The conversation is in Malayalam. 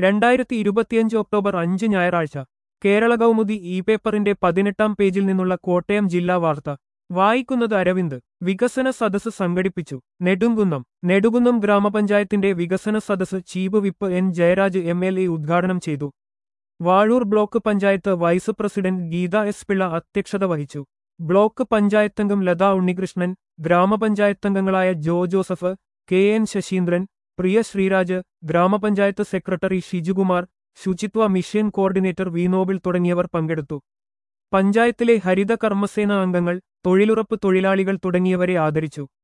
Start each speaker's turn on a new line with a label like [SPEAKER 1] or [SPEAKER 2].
[SPEAKER 1] രണ്ടായിരത്തി ഇരുപത്തിയഞ്ച് ഒക്ടോബർ അഞ്ച് ഞായറാഴ്ച കേരള കൗമുദി ഇ പേപ്പറിന്റെ പതിനെട്ടാം പേജിൽ നിന്നുള്ള കോട്ടയം ജില്ലാ വാർത്ത വായിക്കുന്നത് അരവിന്ദ് വികസന സദസ്സ് സംഘടിപ്പിച്ചു നെടുങ്കുന്നം നെടുകുന്നം ഗ്രാമപഞ്ചായത്തിന്റെ വികസന സദസ്സ് chief whip N Jayaraj M L A ഉദ്ഘാടനം ചെയ്തു Vazhoor block panchayat vice president Geetha S Pillai അധ്യക്ഷത വഹിച്ചു ബ്ലോക്ക് പഞ്ചായത്തംഗം ലതാ ഉണ്ണികൃഷ്ണൻ ഗ്രാമപഞ്ചായത്തംഗങ്ങളായ Jo Joseph K N Sasindran Priya Sreeraj ഗ്രാമപഞ്ചായത്ത് സെക്രട്ടറി ഷിജുകുമാർ ശുചിത്വ മിഷൻ കോർഡിനേറ്റർ വിനോബിൾ തുടങ്ങിയവർ പങ്കെടുത്തു പഞ്ചായത്തിലെ ഹരിത കർമ്മസേന അംഗങ്ങൾ തൊഴിലുറപ്പ് തൊഴിലാളികൾ തുടങ്ങിയവരെ ആദരിച്ചു